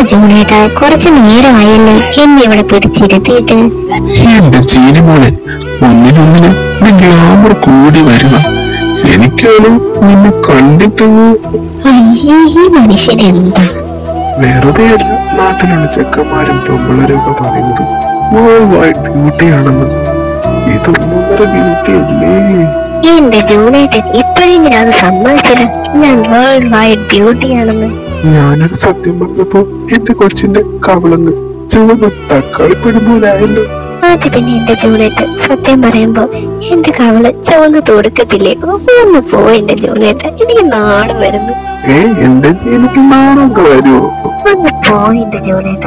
ജൂണേട്ടാ കുറച്ചു നേരമായല്ലോ എന്നെ ഇവിടെ പിടിച്ചിരുത്തിയിട്ട് എന്റെ ചീനി മോളെ ഒന്നിനൊന്നിന് നിന്റെ ഗ്ലാമർ കൂടി വരുക എനിക്കാണ് നിന്നെ കണ്ടിട്ടങ്ങ് അയ്യേ ഈ മനുഷ്യൻ എന്താ വെറുതെ അല്ല നാട്ടിലുള്ള ചെക്കന്മാരും പെമ്പിള്ളരും ഒക്കെ പറയുന്നത് വേൾഡ് വൈഡ് ബ്യൂട്ടിയാണെന്ന് ഇതൊന്നൊന്നര ബ്യൂട്ടി അല്ലേ എന്റെ ജൂണേട്ടൻ ഇപ്പോഴെങ്കിലും അത് സമ്മതിച്ചില്ല ഞാൻ വേൾഡ് വൈഡ് ബ്യൂട്ടിയാണെന്ന് ഞാനൊരു സത്യം പറഞ്ഞപ്പോ എന്റെ കൊച്ചിന്റെ കവളങ്ങ് ചുവന്ന തക്കാളിപ്പൊടി പോലായല്ലോ അത് പിന്നെ എന്റെ ജൂണേട്ട് സത്യം പറയുമ്പോ എന്റെ കവള് ചുവന്ന് തുടുക്കത്തില്ലേ ഒന്ന് പോ എന്റെ ജൂണേട്ട് എനിക്ക് നാണം വരുന്നു ഏ എന്റെ എനിക്ക് നാണൊക്കെ വരുമോ ഒന്ന് പോ എന്റെ ജൂണേട്ട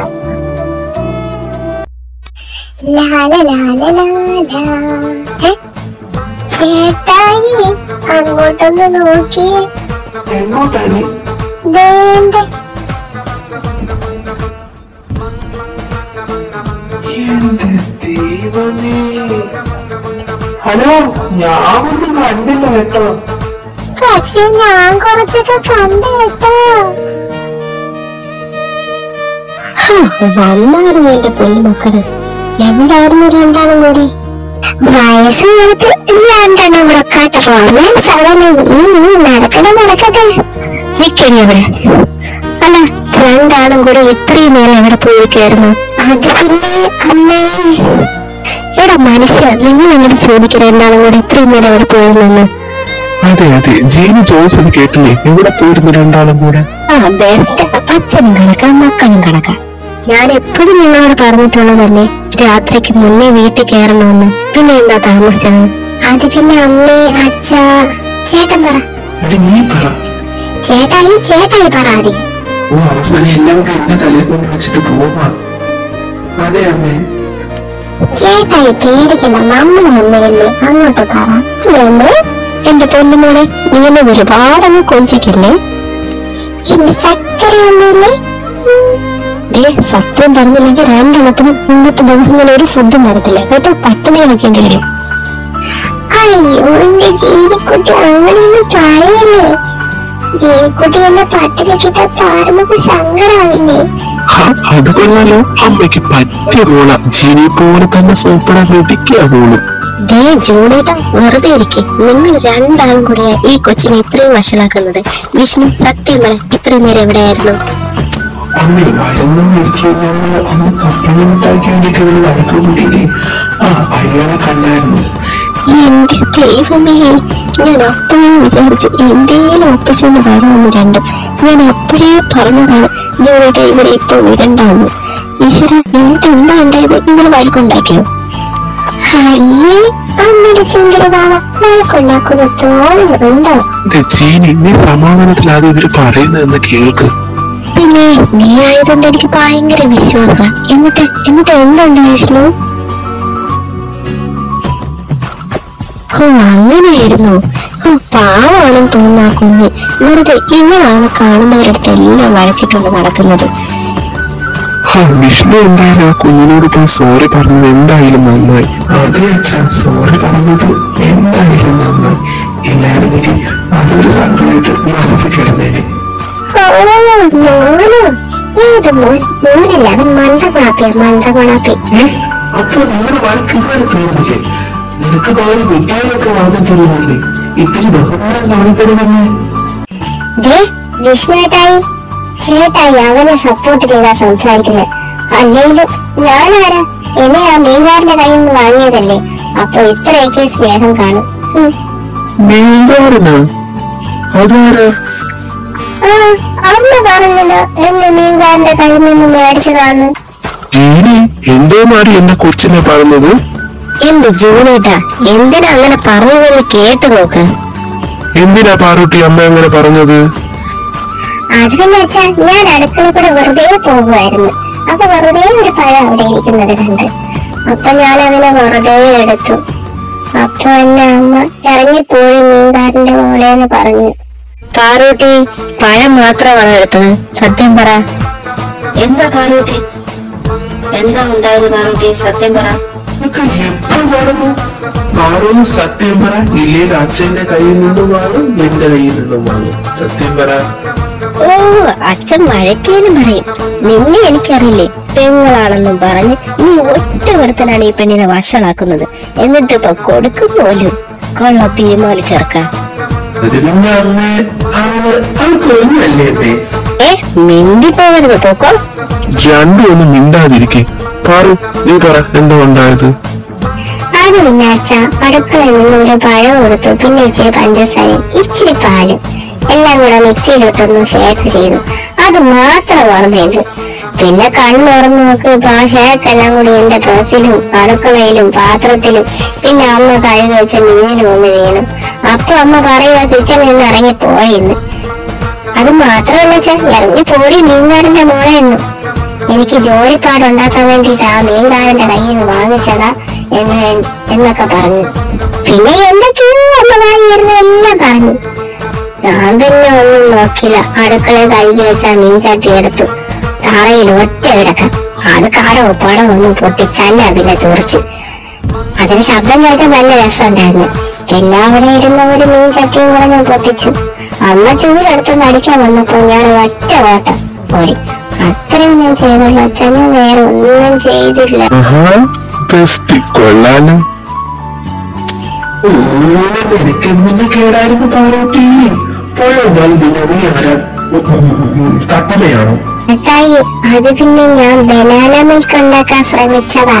ചേട്ടായി അങ്ങോട്ടൊന്ന് നോക്കിയേ എങ്ങോട്ടാണ് ദേന്റെ എന്റെ ദൈവമേ ഹലോ ഞാനൊന്നും കണ്ടില്ല കേട്ടോ പക്ഷെ ഞാൻ കുറച്ചൊക്കെ കണ്ടു കേട്ടോ വന്നായിരുന്നു എന്റെ പൊന്നുമക്കള് എവിടായിരുന്നു രണ്ടാളും കൂടി വയസ്സ് കാലത്ത് രണ്ടെണ്ണം കൂടെ കാട്ട റൊമാൻസ് ആണല്ലോ നടക്കട്ടെ നടക്കട്ടെ നിക്കണി അവിടെ അല്ല രണ്ടാളും കൂടെ ഇത്രയും നേരം എവിടെ പോയിരിക്കായിരുന്നു അത് പിന്നെ അമ്മേ എടാ മനുഷ്യ നിങ്ങൾ എങ്ങനെ ചോദിക്കണ രണ്ടാളും കൂടെ ഇത്രയും നേരം എവിടെ പോയിരുന്നെന്ന് അതെ അതെ ജീനി ചോദിച്ചത് കേട്ടില്ലേ എവിടെ പോയിരുന്നു രണ്ടാളും കൂടെ ആ ബെസ്റ്റ് അച്ഛനും കണക്കാം മക്കളും കണക്കാം ഞാൻ എപ്പോഴും നിങ്ങളോട് പറഞ്ഞിട്ടുള്ളതല്ലേ രാത്രിക്ക് മുന്നേ വീട്ടിൽ കയറണമെന്ന് പിന്നെ എന്താ താമസിച്ചത് അത് പിന്നെ അമ്മേ അച്ഛ ചേട്ടൻ പറ എടി നീ പറ ചേട്ടായി ചേട്ടായി പറ ആദ്യം ഓ അവസാനം എല്ലാം കൂടെ എന്റെ തലയിൽ കൊണ്ട് വെച്ചിട്ട് പോവാ അതെ അമ്മേ ചേട്ടായി പേടിക്കണ്ട നമ്മുടെ അമ്മയല്ലേ അങ്ങോട്ട് പറ അമ്മേ എന്റെ പൊന്നുമോളെ നീ എന്നെ ഒരുപാടങ്ങ് കൊഞ്ചിക്കില്ലേ എന്റെ ചക്കര അമ്മയില്ലേ ദേ സത്യം പറഞ്ഞില്ലെങ്കിൽ രണ്ടെണ്ണത്തിനും ഇന്നത്തെ ദിവസം ഞാൻ ഒരു ഫുഡും തരത്തില്ല കേട്ടോ പട്ടിണി കിടക്കേണ്ടി വരും അയ്യോ എന്റെ ജീവിക്കുട്ടി അങ്ങനെയൊന്നും പറയല്ലേ ജീവിക്കുട്ടി എന്നെ പട്ടിണി കിട്ടാൻ പാറുമ്പോ സങ്കടമാവില്ലേ ഹാ, അത് കൊള്ളാലോ അമ്മയ്ക്ക് പറ്റിയ മോള ജീനി പോലെ തന്നെ സൂപ്പറാ വെടിക്കാ മോള് ദേ ജൂണേട്ട വെറുതെ ഇരിക്കെ നിങ്ങൾ രണ്ടാളും കൂടിയാ ഈ കൊച്ചിനെ ഇത്രയും വഷളാക്കുന്നത് വിഷ്ണു സത്യം പറ ഇത്രയും നേരം എവിടെയായിരുന്നു അമ്മേ മരുന്നും മേടിക്കാൻ ഞങ്ങൾ അന്ന് കപ്പലുണ്ടാക്കി വേണ്ടിട്ട് ഒരു വഴക്ക് കൂട്ടിയില്ലേ ആ അയാളെ കണ്ടായിരുന്നു എന്റെ ദൈവമേ ഞാൻ അപ്പോഴേ വിചാരിച്ചു എന്തേലും ഒപ്പിച്ചുകൊണ്ട് വരുമെന്ന് രണ്ടും ഞാൻ അപ്പോഴേ പറഞ്ഞതാണ് ജോലിയുടെ ഇവരെ ഇപ്പൊ വിടണ്ടാന്ന് ഈശ്വര എന്നിട്ട് എന്താ ഉണ്ടായത് നിങ്ങൾ വഴക്കുണ്ടാക്കിയോ അയ്യേ അമ്മയുടെ സുന്ദരഭാവ വഴക്കുണ്ടാക്കുന്ന തോന്നുന്നുണ്ടോ ദേ, ജീനി നീ സമാധാനത്തിലാതെ ഇവര് പറയുന്നതെന്ന് കേൾക്ക് പിന്നെ നീ ആയതുകൊണ്ട് എനിക്ക് ഭയങ്കര വിശ്വാസം എന്നിട്ട് എന്നിട്ട് എന്തുണ്ട് വിഷ്ണു ഓ അങ്ങനെയായിരുന്നു ഓ പാവാണെന്ന് തോന്നുന്നു ആ കുഞ്ഞ് വെറുതെ ഇവളാണ് കാണുന്നവരടുത്ത് എല്ലാം വഴക്കിട്ടുണ്ട് നടക്കുന്നത് ഹാ, വിഷ്ണു എന്തായാലും ആ കുഞ്ഞിനോട് പോയി സോറി പറഞ്ഞത് എന്തായാലും നന്നായി അതെ അച്ഛാ സോറി പറഞ്ഞത് എന്തായാലും നന്നായി ഇല്ലായിരുന്നെങ്കിൽ അതൊരു സങ്കടമായിട്ട് മനസ്സിൽ കിടന്നേനെ ഓ മോനോ ഏത് മോൻ മോനല്ല അവൻ മണ്ടകുണാപ്പിയ മണ്ടകുണാപ്പി ഏ അപ്പൊ നിങ്ങൾ വഴക്ക് ഇതുവരെ തീർന്നില്ലേ നിനക്ക് പകരം കുട്ടികളൊക്കെ വളർന്നിട്ടില്ലേ ഇത്തിരി ബഹുമാനം കാണിക്കണമെന്ന് ദേ വിഷ്ണുട്ടായി ചേട്ടായി അവനെ സപ്പോർട്ട് ചെയ്താ സംസാരിക്കുന്നത് അല്ലെങ്കിലും ഞാനാരാ എന്നെ ആ മീൻകാരന്റെ കയ്യിൽ നിന്ന് വാങ്ങിയതല്ലേ അപ്പൊ ഇത്രയൊക്കെ സ്നേഹം കാണും ഉം. മീൻകാരനാ അതാരാ ആ അമ്മ പറഞ്ഞല്ലോ എന്നെ മീൻകാരന്റെ കയ്യിൽ നിന്ന് മേടിച്ചതാന്ന് ജീനി എന്തോന്നാണ് എന്റെ കൊച്ചിനെ പറഞ്ഞത് എന്ത് ജൂണേട്ടാ എന്തിനാ അങ്ങനെ പറഞ്ഞതെന്ന് കേട്ടു നോക്ക് എന്തിനാ പാറൂട്ടി അമ്മ അങ്ങനെ പറഞ്ഞത് അത് പിന്നെ വെച്ചാ ഞാൻ അടുക്കള കൂടെ വെറുതെ പോകുമായിരുന്നു അപ്പൊ വെറുതെ ഒരു പഴം അവിടെ ഇരിക്കുന്നത് കണ്ട് അപ്പൊ ഞാൻ അവനെ വെറുതെ എടുത്തു അപ്പൊ എന്നെ അമ്മ ഇറങ്ങിപ്പോയി മീൻകാരന്റെ മോളെന്ന് പറഞ്ഞു പാറൂട്ടി പഴം മാത്രമാണ് എടുത്തത് സത്യം പറ എന്താ പാറൂട്ടി എന്താ ഉണ്ടായത് പാറൂട്ടി സത്യം പറ ഇതൊക്കെ എപ്പോ നടന്നു പാറു സത്യം പറ ഇല്ലെങ്കിൽ അച്ഛന്റെ കയ്യിൽ നിന്നും വാങ്ങും എന്റെ കയ്യിൽ നിന്നും വാങ്ങും സത്യം പറ ഓ അച്ഛൻ മഴക്കേലും പറയും നിന്നെ എനിക്കറിയില്ലേ പെങ്ങളാണെന്നും പറഞ്ഞ് നീ ഒറ്റ ഒരുത്തനാണ് ഈ പെണ്ണിനെ വഷളാക്കുന്നത് എന്നിട്ട് ഇപ്പൊ കൊടുക്കും പോലും കൊള്ള തീരുമാനം ചേർക്കാൻ അത് പിന്നെ അമ്മ അവള് അവൾ കൊഞ്ഞല്ലേ അമ്മേ ഏ മിണ്ടി പോകരുത് പോക്കോ രണ്ടും ഒന്നും മിണ്ടാതിരിക്കെ പാറു നീ പറ എന്താ ഉണ്ടായത് അത് പിന്നെ അച്ഛ അടുക്കളയിൽ നിന്ന് ഒരു പഴം കൊടുത്തു പിന്നെ ഇച്ചിരി പഞ്ചസാരയും ഇച്ചിരി പാലും എല്ലാം കൂടെ മിക്സിയിലിട്ടൊന്ന് ഷേക്ക് ചെയ്തു അത് മാത്രം ഓർമ്മയുണ്ട് പിന്നെ കണ്ണുറന്ന് നോക്കിയപ്പോ ആ ഷേക്കെല്ലാം കൂടി എന്റെ ഡ്രസ്സിലും അടുക്കളയിലും പാത്രത്തിലും പിന്നെ അമ്മ കഴുകി വെച്ച മീനിലും ഒന്ന് വീണു അപ്പൊ അമ്മ പറയുക കിച്ചണിൽ നിന്ന് ഇറങ്ങി പോയെന്ന് അത് മാത്രമല്ല അച്ഛാ ഇറങ്ങി പോടി മീൻകാരന്റെ മോളെ എന്നു എനിക്ക് ജോലിപ്പാടുണ്ടാക്കാൻ വേണ്ടിട്ട് ആ മീൻകാരന്റെ കയ്യിൽ നിന്ന് വാങ്ങിച്ചതാ എന്ന് എന്നൊക്കെ പറഞ്ഞു പിന്നെ എന്തൊക്കെയോ അമ്മ വാങ്ങി വരുന്ന എല്ലാം പറഞ്ഞു ഞാൻ പിന്നെ ഒന്നും നോക്കില്ല അടുക്കളയിൽ കഴുകി വെച്ച മീൻചട്ടി എടുത്തു തറയിൽ ഒറ്റ കിടക്കം അത് കാടോ പടോ ഒന്നും പൊട്ടിച്ചല്ല പിന്നെ തീർച്ച് അതിന് ശബ്ദം കേൾക്കാൻ നല്ല രസമുണ്ടായിരുന്നു എല്ലാവരും ഇരുന്ന ഒരു മീൻ ചട്ടിയും കൂടെ ഞാൻ പൊട്ടിച്ചു അമ്മ ചൂടെടുത്തൊന്ന് അടിക്കാൻ വന്നപ്പോ ഞാൻ ഒറ്റ ഓട്ടം ഓടി അത്രയും ഞാൻ ചെയ്തുള്ളൂ അച്ഛൻ ഞാൻ വേറെ ഒന്നും ചെയ്തില്ല ആഹാ ബെസ്റ്റ് കൊള്ളാലോ എനിക്ക് എന്തിന്റെ കേടായിരുന്നു പാറോട്ടി പോയോ വലുതിനത് ആരാ തത്തമയാണോ മിഠായി അത് പിന്നെ ഞാൻ ബനാന മിൽക്ക് ഉണ്ടാക്കാൻ ശ്രമിച്ചതാ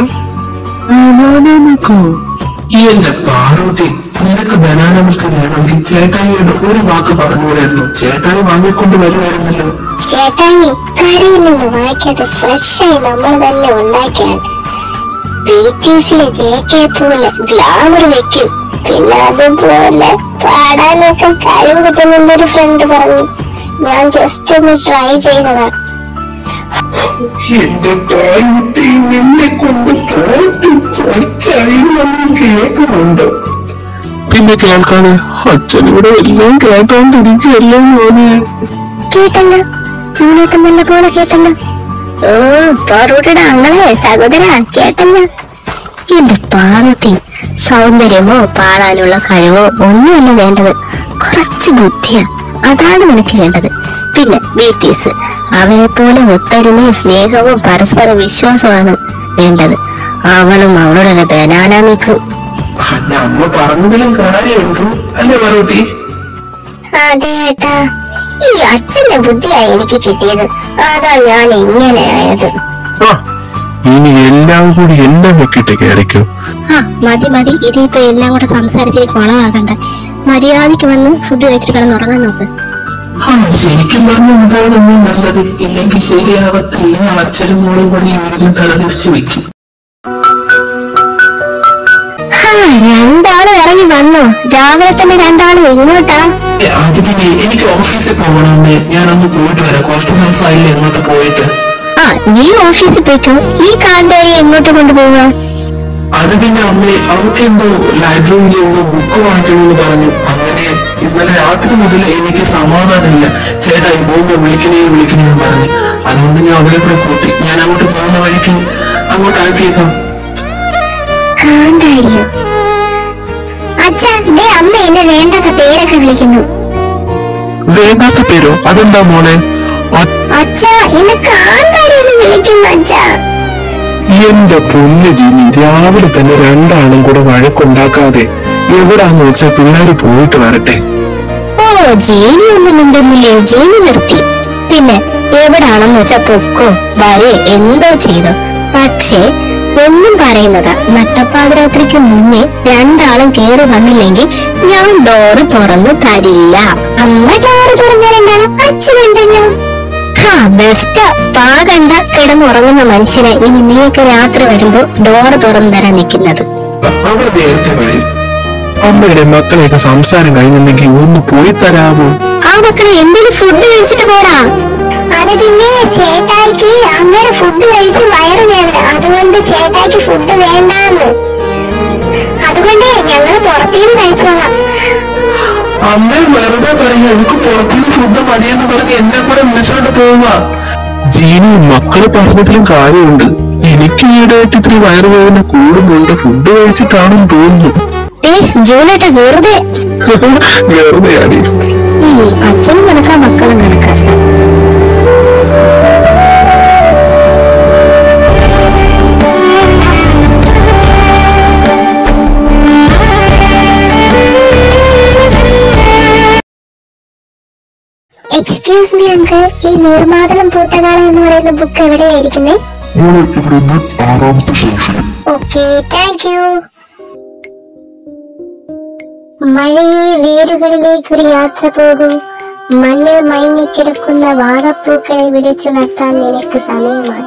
ഈ എന്റെ പാറോട്ടി നിനക്ക് ബനാന മിൽക്ക് വേണമെങ്കിൽ ചേട്ടായിയോട് ഒരു വാക്ക് പറഞ്ഞുകൂടായിരുന്നു ചേട്ടായി വാങ്ങിക്കൊണ്ട് വരുമായിരുന്നല്ലോ ചേട്ടായി കടയിൽ നിന്ന് വാങ്ങിക്കാതെ ഫ്രഷായി നമ്മൾ തന്നെ ഉണ്ടാക്കിയാൽ ബിടിസിലെ ജെ കെ പോലെ ഗ്ലാമർ വെക്കും പിന്നെ അതുപോലെ പാടാനൊക്കെ കഴിവ് കിട്ടുന്നുണ്ട് ഒരു ഫ്രണ്ട് പറഞ്ഞു ഞാൻ ജസ്റ്റ് ഒന്ന് ട്രൈ ചെയ്തതാ എന്റെ പാറോട്ടി നിന്നെ കൊണ്ട് തോട്ടി കുറച്ചായി നമ്മൾ കേൾക്കുന്നുണ്ട് പിന്നെ കേൾക്കാതെ അച്ഛൻ ഇവിടെ എല്ലാം കേട്ടോണ്ടിരിക്കുകയല്ലേ മോനെ കേട്ടല്ലോ ചൂടൊക്കെ നല്ല പോലെ കേട്ടല്ലോ ഓ പാറൂട്ടിയുടെ അങ്ങളെ സഹോദര കേട്ടല്ലോ എന്റെ പാറൂട്ടി സൗന്ദര്യമോ പാടാനുള്ള കഴിവോ ഒന്നുമല്ല വേണ്ടത് കുറച്ച് ബുദ്ധിയാ അതാണ് നിനക്ക് വേണ്ടത് പിന്നെ ബി ടി എസ് അവരെ പോലെ ഒത്തൊരുമയും സ്നേഹവും പരസ്പര വിശ്വാസമാണ് വേണ്ടത് അവളും അവളുടെ ബനാന മിൽക്കും അല്ല അമ്മ പറഞ്ഞതിലും കാര്യമുണ്ട് അല്ലേ പാറോട്ടി അതെ ഏട്ടാ ഈ അച്ഛന്റെ ബുദ്ധിയായി എനിക്ക് കിട്ടിയത് അതാ ഞാൻ ഇങ്ങനെ ആയത് ആ ഇനി എല്ലാം കൂടി എല്ലാം വെക്കിട്ട് കയറിക്കോ ആ മതി മതി ഇനിയിപ്പോ എല്ലാം കൂടെ സംസാരിച്ച് കുളമാകണ്ട മര്യാദയ്ക്ക് വന്ന് ഫുഡ് കഴിച്ചിട്ട് കിടന്ന് ഉറങ്ങാൻ നോക്ക് ആ ശരിക്കും പറഞ്ഞ എന്താണ് നീ നല്ലത് ഇല്ലെങ്കിൽ ശരിയാവത്തില്ല അച്ഛനും മോളും കൂടി ഇവരെല്ലാം തലതിരിച്ച് വെക്കും ഹാ, രണ്ടാളും ഇറങ്ങി വന്നോ രാവിലെ തന്നെ രണ്ടാളും എങ്ങോട്ടാ ഏ, അത് പിന്നെ എനിക്ക് ഓഫീസിൽ പോകണമെന്ന് ഞാനൊന്ന് പോയിട്ട് വരാം കുറച്ച് ദിവസമായില്ലേ എങ്ങോട്ട് പോയിട്ട് ആ നീ ഓഫീസിൽ പോയിക്കോ ഈ കാന്താരി എങ്ങോട്ട് കൊണ്ടുപോവുക അത് പിന്നെ അമ്മ അവർക്ക് എന്തോ ലൈബ്രറിയിൽ എന്തോ ബുക്ക് വാങ്ങിക്കണമെന്ന് പറഞ്ഞു അങ്ങനെ ഇന്നലെ രാത്രി മുതൽ എനിക്ക് സമാധാനമില്ല ചേട്ടാ ഈ പോകുമ്പോ വിളിക്കണേ വിളിക്കണേ എന്ന് പറഞ്ഞു അതുകൊണ്ട് ഞാൻ അവരെ കൂടെ കൂട്ടി ഞാൻ അങ്ങോട്ട് പോകുന്ന വഴിക്ക് അങ്ങോട്ട് ആക്കിയേക്കാം കാന്താരിയോ അച്ഛാ ദേ അമ്മ എന്നെ വേണ്ടാത്ത പേരൊക്കെ വിളിക്കുന്നു വേണ്ടാത്ത പേരോ അതെന്താ മോളെ അ- അച്ഛാ എന്നെ കാന്താരി എന്ന് വിളിക്കുന്നു അച്ഛാ എന്റെ പൊന്ന് ജിനി രാവിലെ തന്നെ രണ്ടാളും കൂടെ വഴക്കുണ്ടാക്കാതെ എവിടാന്ന് വെച്ചാ പിള്ളേര് പോയിട്ട് വരട്ടെ ഓ ജീനി ഒന്നും ഉണ്ടെന്നില്ലേ ജീനി നിർത്തി പിന്നെ എവിടാണെന്ന് വെച്ചാ പൊക്കോ വരെ എന്തോ ചെയ്തോ പക്ഷേ ഒന്നും പറയുന്നതാ നട്ടപ്പാതിരാത്രിക്ക് മുന്നേ രണ്ടാളും കേറി വന്നില്ലെങ്കിൽ ഞാൻ ഡോറ് തുറന്നു തരില്ല അമ്മ ഡോറ് തുറന്നിരണ്ടാളും അച്ഛനുണ്ടല്ലോ ഹാ ബെസ്റ്റ് പാ കണ്ട കിടന്നുറങ്ങുന്ന മനുഷ്യനെ ഇനി നീയൊക്കെ രാത്രി വരുമ്പോ ഡോറ് തുറന്നു തരാൻ നിൽക്കുന്നത് അവർ നേരത്തെ വരും അമ്മയുടെ മക്കളെയൊക്കെ സംസാരം കഴിഞ്ഞിട്ടുണ്ടെങ്കിൽ ഒന്ന് പോയി തരാമോ ആ മക്കളെ എന്തെങ്കിലും ഫുഡ് കഴിച്ചിട്ട് പോടാ അത് പിന്നെ ചേട്ടായിക്ക് അമ്മയുടെ ഫുഡ് കഴിച്ച് വയറ് വേദന അതുകൊണ്ട് ചേട്ടായിക്ക് ഫുഡ് വേണ്ടാന്ന് അതുകൊണ്ട് ഞങ്ങൾ പുറത്തേന്ന് കഴിച്ചോളാം അമ്മ വെറുതെ പറയാ എനിക്ക് പുറത്തുനിന്ന് ഫുഡ് മതിയെന്ന് പറഞ്ഞ് എന്നെ കൂടെ വിളിച്ചോണ്ട് പോവുക ജീനി മക്കള് പറഞ്ഞതിലും കാര്യമുണ്ട് എനിക്ക് ഈയിടെയായിട്ട് ഇത്തിരി വയറുവേദന കൂടുന്നുണ്ട് ഫുഡ് കഴിച്ചിട്ടാണെന്ന് തോന്നുന്നു ഏ ജൂലേട്ട വെറുതെ വെറുതെ അടി ഉം, അച്ഛനും കണക്കാ മക്കളും കണക്കാ എക്സ്ക്യൂസ് മീ അങ്കിൾ ഈ നീർമാതളം പൂത്തകാലം എന്ന് പറയുന്ന ബുക്ക് എവിടെയായിരിക്കുന്നേ മോളെ ഇവിടെ നിന്ന് ആറാമത്തെ സെക്ഷൻ ഓക്കെ താങ്ക് യു മഴയെ വേരുകളിലേക്കൊരു യാത്ര പോകൂ മണ്ണിൽ മയങ്ങിക്കിടക്കുന്ന വാഴപ്പൂക്കളെ വിളിച്ചുണർത്താൻ നിനക്ക് സമയമായി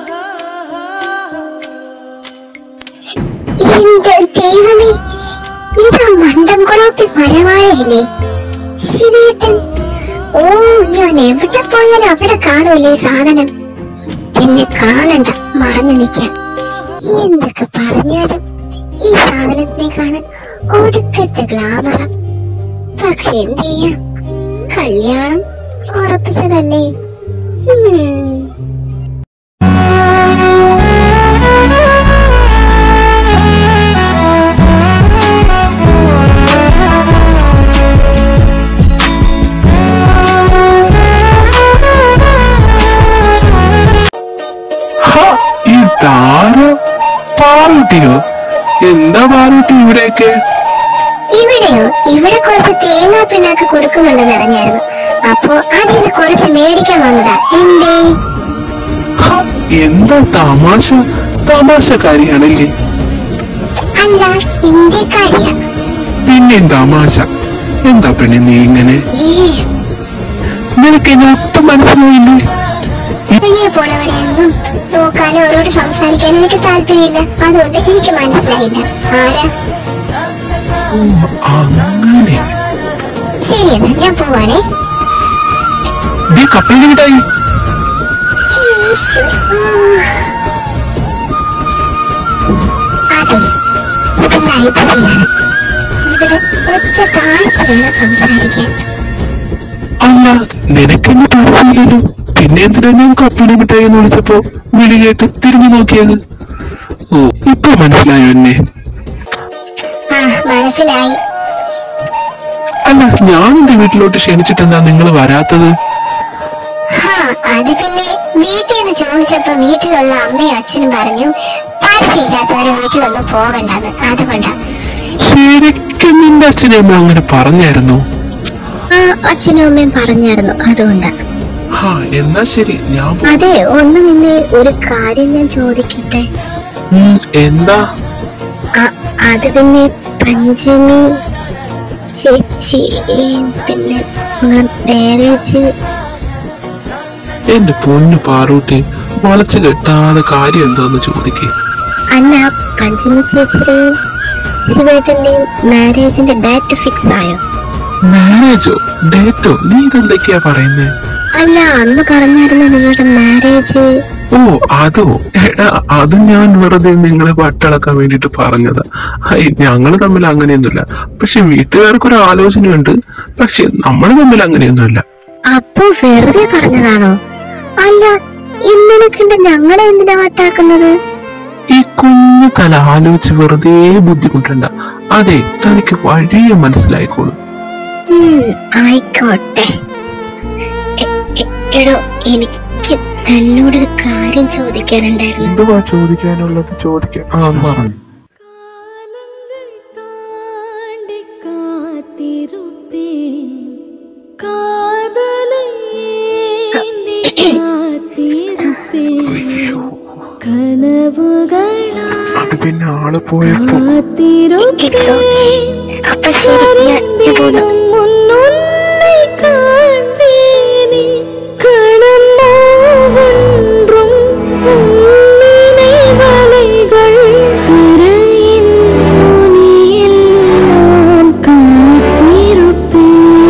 എന്റെ ദൈവമേ ഇതാ മണ്ടംകുളത്തി മരവാഴയില്ലേ ശിവേട്ടൻ ഓ ഞാൻ എവിടെ പോയാലും അവിടെ കാണൂലേ ഈ സാധനം എന്നെ കാണണ്ട മറഞ്ഞു നിൽക്കാം എന്തൊക്കെ പറഞ്ഞാലും ഈ സാധനത്തിനെ കാണാൻ ഒടുക്കത്തെ ഗ്ലാമറ പക്ഷെ എന്ത് ചെയ്യാം കല്യാണം ഉറപ്പിച്ചതല്ലേ ഉം. ഹ, ഇതാരോ പാറൂട്ടിയോ എന്താ പാറൂട്ടി ഇവിടെയൊക്കെ ഇവിടെയോ ഇവിടെ കുറച്ച് തേങ്ങാ പിണ്ണാക്ക് കൊടുക്കുന്നുണ്ടെന്ന് അറിഞ്ഞായിരുന്നു അപ്പോ അതിന് കുറച്ച് മേടിക്കാൻ വന്നതാ എന്തേ ഹ, എന്താ തമാശ തമാശക്കാരിയാണല്ലേ അല്ല ഇന്ത്യക്കാരിയാ പിന്നെയും തമാശ എന്താ പെണ്ണെ നീ ഇങ്ങനെ ഏ നിനക്ക് എന്നെ ഒട്ടും മനസ്സിലായില്ലേ ഇങ്ങനെ പോണവരെയൊന്നും നോക്കാനോ അവരോട് സംസാരിക്കാനോ എനിക്ക് താല്പര്യമില്ല അതുകൊണ്ട് എനിക്ക് മനസ്സിലായില്ല ആരാ ഓ അങ്ങനെ ശരി എന്നാ ഞാൻ പോവാണേ നീ കപ്പലിന് വിടായി ഈശ്വരാ. അതെ ഇത് ലൈബ്രറിയാണ് ഇവിടെ ഒച്ച താഴ്ത്തി വേണം സംസാരിക്കാൻ അല്ല നിനക്കെന്നെ പരിചയമില്ലല്ലോ പിന്നെ എന്തിനാ ഞാൻ കപ്പലിന് വിട്ടായി എന്ന് വിളിച്ചപ്പോ വിളി കേട്ട് തിരിഞ്ഞു നോക്കിയത് ഓ ഇപ്പൊ മനസ്സിലായോ എന്നെ ആ മനസ്സിലായി അല്ല ഞാൻ എന്റെ വീട്ടിലോട്ട് ക്ഷണിച്ചിട്ടെന്താ നിങ്ങൾ വരാത്തത് ഹാ അത് പിന്നെ വീട്ടിൽ നിന്ന് ചോദിച്ചപ്പോ വീട്ടിലുള്ള അമ്മയും അച്ഛനും പറഞ്ഞു പരിചയമില്ലാത്തവരെ വീട്ടിലൊന്നും പോകണ്ടെന്ന് അതുകൊണ്ടാ ശരിക്കും നിന്റെ അച്ഛനും അമ്മ അങ്ങനെ പറഞ്ഞായിരുന്നു ആ അച്ഛനും അമ്മയും പറഞ്ഞായിരുന്നു അതുകൊണ്ടാ ഹാ എന്നാ ശരി ഞാൻ പോ- അതെ ഒന്ന് നിന്നെ ഒരു കാര്യം ഞാൻ ചോദിക്കട്ടെ ഉം, എന്താ അ- അത് പിന്നെ പഞ്ചമി ചേച്ചി ഈ പിന്നെ മാരേജ് എന്റെ പൊന്നു പാറൂട്ടി വളച്ചു കെട്ടാതെ കാര്യം എന്താന്ന് ചോദിക്കേ അല്ല പഞ്ചമി ചേച്ചിയുടെയും ശിവേട്ടന്റെയും മാരേജിന്റെ ഡേറ്റ് ഫിക്സ് ആയോ മാരേജോ ഡേറ്റോ നീ ഇതെന്തൊക്കെയാ പറയുന്നേ അല്ല അന്ന് പറഞ്ഞായിരുന്നു നിങ്ങളുടെ മാരേജ് ഓ അതോ എടാ അത് ഞാൻ വെറുതെ നിങ്ങളെ വട്ടളക്കാൻ വേണ്ടിട്ട് പറഞ്ഞതാ ഹൈ, ഞങ്ങള് തമ്മിൽ അങ്ങനെയൊന്നുമില്ല പക്ഷെ വീട്ടുകാർക്കൊരു ആലോചനയുണ്ട് പക്ഷെ നമ്മൾ തമ്മിൽ അങ്ങനെയൊന്നുമില്ല അപ്പൊ വെറുതെ പറഞ്ഞതാണോ അല്ല ഇന്നലെ കണ്ട ഞങ്ങളെ എന്തിനാ വട്ടാക്കുന്നത് ഈ കുഞ്ഞു തല ആലോചിച്ച് വെറുതെ ബുദ്ധിമുട്ടണ്ട അതെ തനിക്ക് വഴിയെ മനസ്സിലായിക്കോളും ഉം, ആയിക്കോട്ടെ എ- എ- എടോ എനിക്ക് തന്നോടൊരു കാര്യം ചോദിക്കാനുണ്ടായിരുന്നു എന്തുവാ ചോദിക്കാനുള്ളത് ചോദിക്കാം ആ പറഞ്ഞു കാലങ്ങൾ താണ്ടി കാത്തിരുപ്പേൻ കാതலை ஏந்தி காத்திருப்பேன் കനവുകളാ അത് പിന്നെ ആള് പോയപ്പോ കാത്തിരുപ്പേൻ അപ്പൊ ശരി ഞാൻ ഞാൻ പോന്നു കരഞ്ഞിടും മുന്നൊന്നെ കാൺപേനേ കണമോ ஒன்றும் பொன்னினை வலைகள் கரையின் நுனியில் நான் காத்திருப்பேன்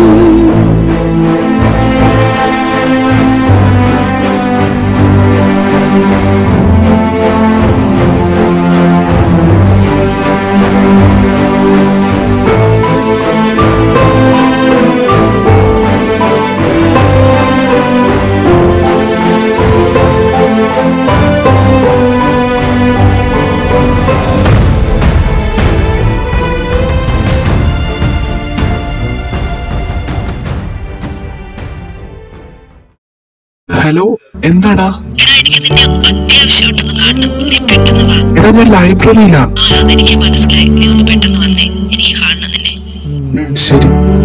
ഹലോ എന്താടാ എടാ എനിക്ക് നിന്നെ അത്യാവശ്യമായിട്ടൊന്ന് കാണണം നീ പെട്ടെന്ന് വാ എടാ ഞാൻ ലൈബ്രറിയിലാ ആ അതെനിക്ക് മനസ്സിലായി നീ ഒന്ന് പെട്ടെന്ന് വന്നേ എനിക്ക് കാണണം നിന്നെ ശരി